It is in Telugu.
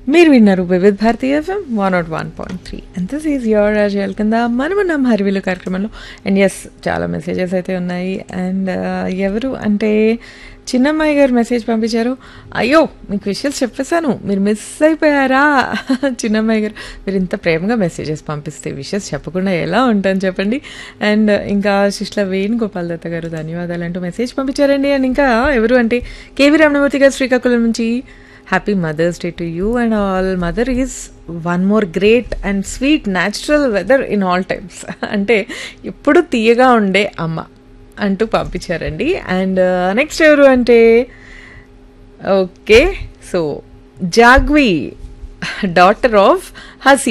మీరు విన్నారు Vividh Bharati FM one nought one point three and this is your రాజల్ కింద మనమున్నాం హరివిలు కార్యక్రమంలో అండ్ ఎస్ చాలా మెసేజెస్ అయితే ఉన్నాయి అండ్ ఎవరు అంటే చిన్నమ్మాయి గారు మెసేజ్ పంపించారు అయ్యో మీకు విషయాలు చెప్పేశాను మీరు మిస్ అయిపోయారా చిన్నమ్మాయి గారు మీరు ఇంత ప్రేమగా మెసేజెస్ పంపిస్తే విషయస్ చెప్పకుండా ఎలా ఉంటాను చెప్పండి అండ్ ఇంకా శిష్ల వేణుగోపాల్ దత్త గారు ధన్యవాదాలు అంటూ మెసేజ్ పంపించారండి అండ్ ఇంకా ఎవరు అంటే కేవీ రమణమూర్తి గారు శ్రీకాకుళం నుంచి happy mothers day to you and all mother is one more great and sweet natural weather in all times అంటే ఎప్పుడు తీయగా ఉండే అమ్మ అంటూ పంపించారండి అండ్ నెక్స్ట్ ఎవరు అంటే okay so Jagvi daughter of హసీ